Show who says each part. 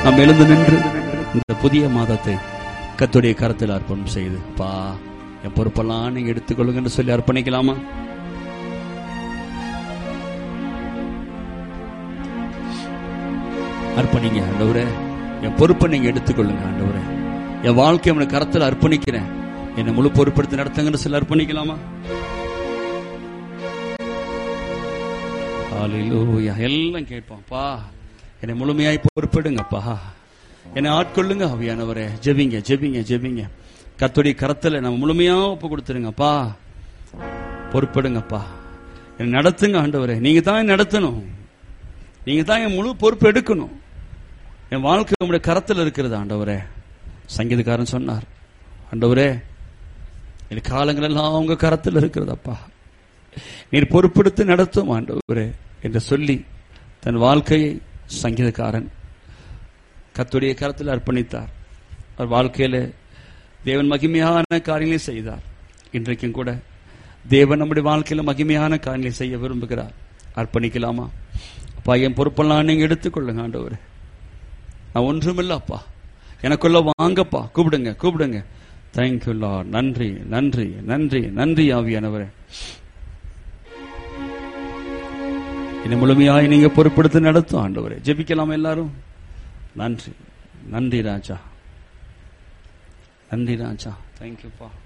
Speaker 1: நாம் எழுந்து நின்று இந்த புதிய மாதத்தை கத்துடைய கரத்தில் அர்ப்பணம் செய்து பா என் பொறுப்பெல்லாம் நீங்க எடுத்துக்கொள்ளுங்க என்று சொல்லி அர்ப்பணிக்கலாமா அர்ப்பணிங்க ஆண்டவரே என் பொறுப்பை நீங்க எடுத்துக்கொள்ளுங்க ஆண்டவரே என் வாழ்க்கை உனக்கு கரத்தில் அர்ப்பணிக்கிறேன் என்னை முழு பொறுப்படுத்தி நடத்துங்கன்னு சொல்லி அர்ப்பணிக்கலாமா ஹalleluya எல்லாம் கேட்போம்ப்பா என்னை முழுமையாய் பொறுப்பெடுங்கப்பா என்னை ஆட்கொள்ளுங்க ஆவியானவரே ஜெபிங்க ஜெபிங்க ஜெபிங்க கத்துடைய கரத்துல நம்ம முழுமையா ஒப்பு கொடுத்துருங்கப்பா பொறுப்பெடுங்கப்பா என்னை நடத்துங்க ஆண்டவரே நீங்க தான் என்னை நடத்தணும் நீங்க தான் என் முழு பொறுப்பு எடுக்கணும் என் வாழ்க்கை உங்களுடைய கரத்தில் இருக்கிறது ஆண்டவரே சங்கீதக்காரன் சொன்னார் ஆண்டவரே என் காலங்கள் எல்லாம் உங்க கரத்தில் இருக்கிறதப்பா நீர் பொறுப்பெடுத்து நடத்தும் ஆண்டவரே என்று சொல்லி தன் வாழ்க்கையை சங்கீதக்காரன் கத்துடைய கரத்தில் அர்ப்பணித்தார் அவர் வாழ்க்கையில தேவன் மகிமையான காரியங்களை செய்தார் இன்றைக்கும் கூட தேவன் நம்முடைய வாழ்க்கையில மகிமையான காரியங்களை செய்ய விரும்புகிறார் அர்ப்பணிக்கலாமா அப்பா என் பொறுப்பெல்லாம் நீங்க எடுத்துக்கொள்ளுங்க ஆண்டவரே நான் ஒன்றுமில்ல அப்பா எனக்குள்ள வாங்கப்பா கூப்பிடுங்க கூப்பிடுங்க தேங்க்யூ லார்ட் நன்றி நன்றி நன்றி நன்றி ஆவியானவரே என்னை முழுமையாய் நீங்க பொறுப்படுத்தி நடத்தும் ஆண்டவரே ஜெபிக்கலாம் எல்லாரும் நன்றி நன்றி ராஜா நன்றி ராஜா தேங்க்யூப்பா